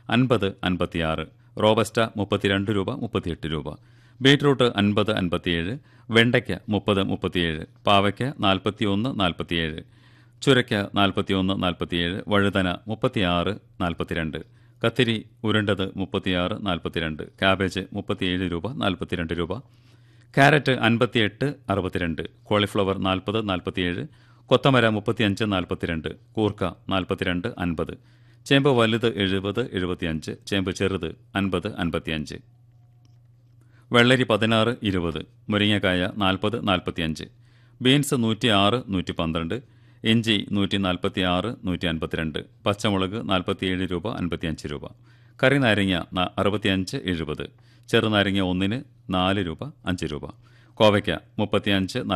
അൻപത് അൻപത്തിയാറ് റോബസ്റ്റ മുപ്പത്തിരണ്ട് രൂപ മുപ്പത്തിയെട്ട് രൂപ ബീട്രൂട്ട് അൻപത് അൻപത്തിയേഴ് വെണ്ടയ്ക്ക മുപ്പത് മുപ്പത്തിയേഴ് പാവയ്ക്ക നാൽപ്പത്തിയൊന്ന് നാൽപ്പത്തിയേഴ് ചുരയ്ക്ക നാൽപ്പത്തിയൊന്ന് നാൽപ്പത്തിയേഴ് വഴുതന മുപ്പത്തിയാറ് നാൽപ്പത്തിരണ്ട് കത്തിരി ഉരുണ്ടത് മുപ്പത്തിയാറ് നാൽപ്പത്തിരണ്ട് കാബേജ് മുപ്പത്തിയേഴ് രൂപ നാൽപ്പത്തിരണ്ട് രൂപ ക്യാരറ്റ് അൻപത്തിയെട്ട് അറുപത്തിരണ്ട് കോളിഫ്ലവർ നാൽപ്പത് നാൽപ്പത്തിയേഴ് കൊത്തമര മുപ്പത്തിയഞ്ച് നാൽപ്പത്തിരണ്ട് കൂർക്ക നാൽപ്പത്തിരണ്ട് അൻപത് ചേമ്പ് വലുത് എഴുപത് എഴുപത്തിയഞ്ച് ചേമ്പ് ചെറുത് അൻപത് അൻപത്തിയഞ്ച് വെള്ളരി പതിനാറ് ഇരുപത് മുരിങ്ങക്കായ നാൽപ്പത് നാൽപ്പത്തിയഞ്ച് ബീൻസ് നൂറ്റി ആറ് നൂറ്റി പന്ത്രണ്ട് ഇഞ്ചി നൂറ്റി നാൽപ്പത്തി ആറ് നൂറ്റി അൻപത്തിരണ്ട് പച്ചമുളക് നാൽപ്പത്തിയേഴ് രൂപ അൻപത്തിയഞ്ച് രൂപ കറി നാരങ്ങ ന- അറുപത്തിയഞ്ച് എഴുപത് ചെറുനാരങ്ങ ഒന്നിന് നാല് രൂപ അഞ്ച് രൂപ കോവയ്ക്ക മുപ്പത്തിയഞ്ച്